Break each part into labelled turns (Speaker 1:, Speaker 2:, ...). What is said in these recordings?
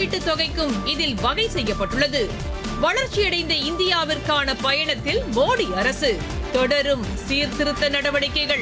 Speaker 1: இழப்பீட்டுத் தொகைக்கும் இதில் வகை செய்யப்பட்டுள்ளது வளர்ச்சியடைந்த இந்தியாவிற்கான பயணத்தில் மோடி அரசு தொடரும் சீர்திருத்த நடவடிக்கைகள்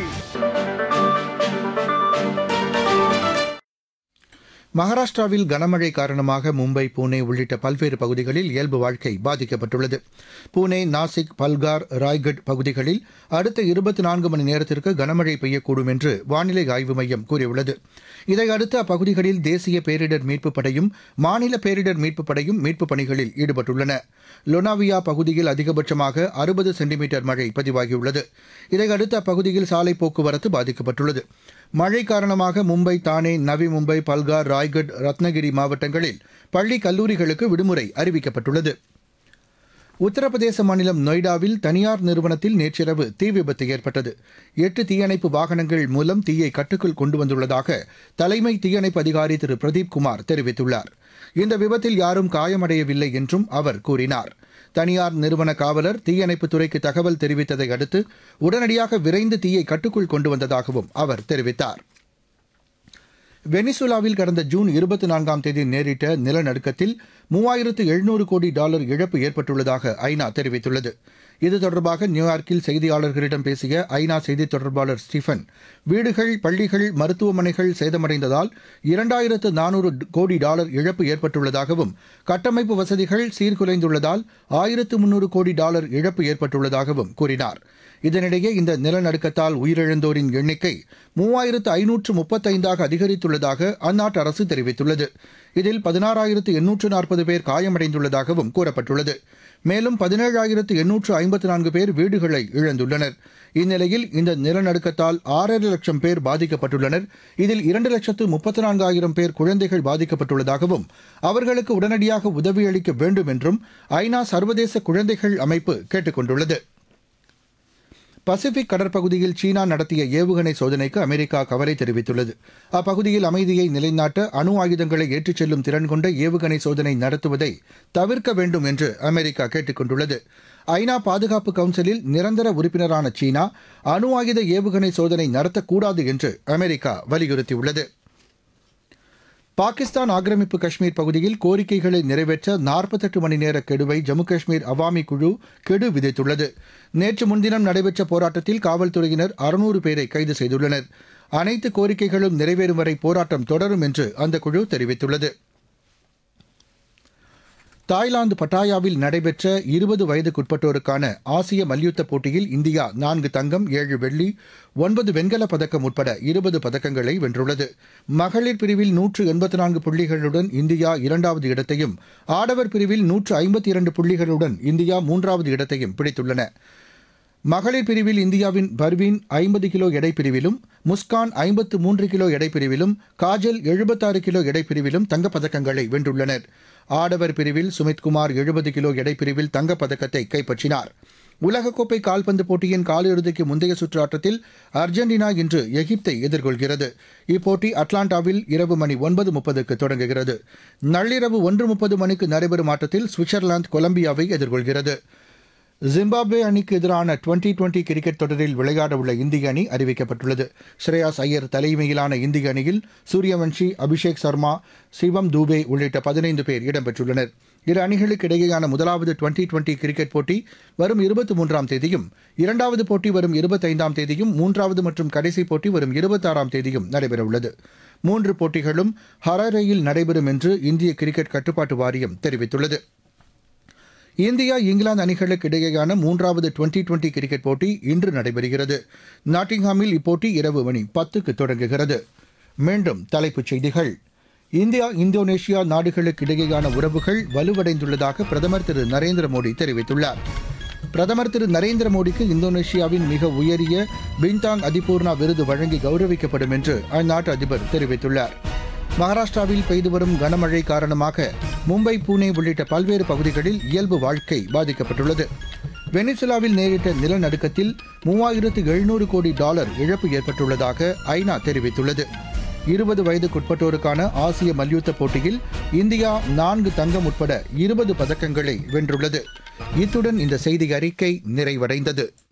Speaker 2: மகாராஷ்டிராவில் கனமழை காரணமாக மும்பை புனே உள்ளிட்ட பல்வேறு பகுதிகளில் இயல்பு வாழ்க்கை பாதிக்கப்பட்டுள்ளது புனே நாசிக் பல்கார் ராய்கட் பகுதிகளில் அடுத்த இருபத்தி நான்கு மணி நேரத்திற்கு கனமழை பெய்யக்கூடும் என்று வானிலை ஆய்வு மையம் கூறியுள்ளது இதையடுத்து அப்பகுதிகளில் தேசிய பேரிடர் மீட்புப் படையும் மாநில பேரிடர் மீட்புப் படையும் மீட்புப் பணிகளில் ஈடுபட்டுள்ளன லொனாவியா பகுதியில் அதிகபட்சமாக அறுபது சென்டிமீட்டர் மழை பதிவாகியுள்ளது இதையடுத்து அப்பகுதியில் சாலை போக்குவரத்து பாதிக்கப்பட்டுள்ளது மழை காரணமாக மும்பை தானே நவி மும்பை பல்கார் ராய்கட் ரத்னகிரி மாவட்டங்களில் பள்ளி கல்லூரிகளுக்கு விடுமுறை அறிவிக்கப்பட்டுள்ளது உத்தரப்பிரதேச மாநிலம் நொய்டாவில் தனியார் நிறுவனத்தில் நேற்றிரவு தீ விபத்து ஏற்பட்டது எட்டு தீயணைப்பு வாகனங்கள் மூலம் தீயை கட்டுக்குள் கொண்டு வந்துள்ளதாக தலைமை தீயணைப்பு அதிகாரி திரு பிரதீப் குமார் தெரிவித்துள்ளார் இந்த விபத்தில் யாரும் காயமடையவில்லை என்றும் அவர் கூறினார் தனியார் நிறுவன காவலர் தீயணைப்புத் துறைக்கு தகவல் தெரிவித்ததை அடுத்து உடனடியாக விரைந்து தீயை கட்டுக்குள் கொண்டு வந்ததாகவும் அவர் தெரிவித்தார் வெனிசுலாவில் கடந்த ஜூன் இருபத்தி நான்காம் தேதி நேரிட்ட நிலநடுக்கத்தில் மூவாயிரத்து எழுநூறு கோடி டாலர் இழப்பு ஏற்பட்டுள்ளதாக ஐநா தெரிவித்துள்ளது இது தொடர்பாக நியூயார்க்கில் செய்தியாளர்களிடம் பேசிய ஐநா செய்தித் தொடர்பாளர் ஸ்டீஃபன் வீடுகள் பள்ளிகள் மருத்துவமனைகள் சேதமடைந்ததால் இரண்டாயிரத்து நானூறு கோடி டாலர் இழப்பு ஏற்பட்டுள்ளதாகவும் கட்டமைப்பு வசதிகள் சீர்குலைந்துள்ளதால் ஆயிரத்து முன்னூறு கோடி டாலர் இழப்பு ஏற்பட்டுள்ளதாகவும் கூறினார் இதனிடையே இந்த நிலநடுக்கத்தால் உயிரிழந்தோரின் எண்ணிக்கை மூவாயிரத்து ஐநூற்று முப்பத்தைந்தாக அதிகரித்துள்ளதாக அந்நாட்டு அரசு தெரிவித்துள்ளது இதில் பதினாறாயிரத்து எண்ணூற்று நாற்பது பேர் காயமடைந்துள்ளதாகவும் கூறப்பட்டுள்ளது மேலும் பதினேழாயிரத்து எண்ணூற்று ஐம்பத்து நான்கு பேர் வீடுகளை இழந்துள்ளனர் இந்நிலையில் இந்த நிலநடுக்கத்தால் ஆறரை லட்சம் பேர் பாதிக்கப்பட்டுள்ளனர் இதில் இரண்டு லட்சத்து முப்பத்து நான்காயிரம் பேர் குழந்தைகள் பாதிக்கப்பட்டுள்ளதாகவும் அவர்களுக்கு உடனடியாக உதவியளிக்க வேண்டும் என்றும் ஐநா சர்வதேச குழந்தைகள் அமைப்பு கேட்டுக் கொண்டுள்ளது பசிபிக் கடற்பகுதியில் சீனா நடத்திய ஏவுகணை சோதனைக்கு அமெரிக்கா கவலை தெரிவித்துள்ளது அப்பகுதியில் அமைதியை நிலைநாட்ட அணு ஆயுதங்களை ஏற்றிச் செல்லும் திறன் கொண்ட ஏவுகணை சோதனை நடத்துவதை தவிர்க்க வேண்டும் என்று அமெரிக்கா கேட்டுக் கொண்டுள்ளது ஐநா பாதுகாப்பு கவுன்சிலில் நிரந்தர உறுப்பினரான சீனா அணு ஆயுத ஏவுகணை சோதனை நடத்தக்கூடாது என்று அமெரிக்கா வலியுறுத்தியுள்ளது பாகிஸ்தான் ஆக்கிரமிப்பு காஷ்மீர் பகுதியில் கோரிக்கைகளை நிறைவேற்ற நாற்பத்தெட்டு மணி நேர கெடுவை ஜம்மு காஷ்மீர் அவாமி குழு கெடு விதித்துள்ளது நேற்று முன்தினம் நடைபெற்ற போராட்டத்தில் காவல்துறையினர் அறுநூறு பேரை கைது செய்துள்ளனர் அனைத்து கோரிக்கைகளும் நிறைவேறும் வரை போராட்டம் தொடரும் என்று அந்த குழு தெரிவித்துள்ளது தாய்லாந்து பட்டாயாவில் நடைபெற்ற இருபது வயதுக்குட்பட்டோருக்கான ஆசிய மல்யுத்த போட்டியில் இந்தியா நான்கு தங்கம் ஏழு வெள்ளி ஒன்பது வெண்கலப் பதக்கம் உட்பட இருபது பதக்கங்களை வென்றுள்ளது மகளிர் பிரிவில் நூற்று எண்பத்தி நான்கு புள்ளிகளுடன் இந்தியா இரண்டாவது இடத்தையும் ஆடவர் பிரிவில் நூற்று ஐம்பத்தி இரண்டு புள்ளிகளுடன் இந்தியா மூன்றாவது இடத்தையும் பிடித்துள்ளன மகளிர் பிரிவில் இந்தியாவின் பர்வீன் ஐம்பது கிலோ எடை பிரிவிலும் முஸ்கான் ஐம்பத்து மூன்று கிலோ எடை பிரிவிலும் காஜல் எழுபத்தாறு கிலோ எடை பிரிவிலும் தங்கப்பதக்கங்களை வென்றுள்ளனர் ஆடவர் பிரிவில் சுமித்குமார் எழுபது கிலோ எடை பிரிவில் தங்கப்பதக்கத்தை கைப்பற்றினார் உலகக்கோப்பை கால்பந்து போட்டியின் காலிறுதிக்கு முந்தைய சுற்று ஆட்டத்தில் அர்ஜென்டினா இன்று எகிப்தை எதிர்கொள்கிறது இப்போட்டி அட்லாண்டாவில் இரவு மணி ஒன்பது முப்பதுக்கு தொடங்குகிறது நள்ளிரவு ஒன்று முப்பது மணிக்கு நடைபெறும் ஆட்டத்தில் சுவிட்சர்லாந்து கொலம்பியாவை எதிர்கொள்கிறது ஜிம்பாப்வே அணிக்கு எதிரான டுவெண்டி டுவெண்டி கிரிக்கெட் தொடரில் விளையாடவுள்ள இந்திய அணி அறிவிக்கப்பட்டுள்ளது ஸ்ரேயாஸ் ஐயர் தலைமையிலான இந்திய அணியில் சூரியவன்ஷி அபிஷேக் சர்மா சிவம் தூபே உள்ளிட்ட பதினைந்து பேர் இடம்பெற்றுள்ளனர் இரு அணிகளுக்கு இடையேயான முதலாவது டுவெண்டி டுவெண்டி கிரிக்கெட் போட்டி வரும் இருபத்தி மூன்றாம் தேதியும் இரண்டாவது போட்டி வரும் இருபத்தைந்தாம் தேதியும் மூன்றாவது மற்றும் கடைசி போட்டி வரும் இருபத்தாறாம் தேதியும் நடைபெறவுள்ளது மூன்று போட்டிகளும் ஹராரேயில் நடைபெறும் என்று இந்திய கிரிக்கெட் கட்டுப்பாட்டு வாரியம் தெரிவித்துள்ளது இந்தியா இங்கிலாந்து அணிகளுக்கு இடையேயான மூன்றாவது டுவெண்டி டுவெண்டி கிரிக்கெட் போட்டி இன்று நடைபெறுகிறது நாட்டிங்ஹாமில் இப்போட்டி இரவு மணி பத்துக்கு தொடங்குகிறது மீண்டும் தலைப்புச் செய்திகள் இந்தியா இந்தோனேஷியா நாடுகளுக்கு இடையேயான உறவுகள் வலுவடைந்துள்ளதாக பிரதமர் திரு நரேந்திர மோடி தெரிவித்துள்ளார் பிரதமர் திரு நரேந்திர மோடிக்கு இந்தோனேஷியாவின் மிக உயரிய பின்தாங் அதிபூர்ணா விருது வழங்கி கௌரவிக்கப்படும் என்று அந்நாட்டு அதிபர் தெரிவித்துள்ளார் மகாராஷ்டிராவில் பெய்து வரும் கனமழை காரணமாக மும்பை புனே உள்ளிட்ட பல்வேறு பகுதிகளில் இயல்பு வாழ்க்கை பாதிக்கப்பட்டுள்ளது வெனிசுலாவில் நேரிட்ட நிலநடுக்கத்தில் மூவாயிரத்து எழுநூறு கோடி டாலர் இழப்பு ஏற்பட்டுள்ளதாக ஐநா தெரிவித்துள்ளது இருபது வயதுக்குட்பட்டோருக்கான ஆசிய மல்யுத்த போட்டியில் இந்தியா நான்கு தங்கம் உட்பட இருபது பதக்கங்களை வென்றுள்ளது இத்துடன் இந்த செய்தி அறிக்கை நிறைவடைந்தது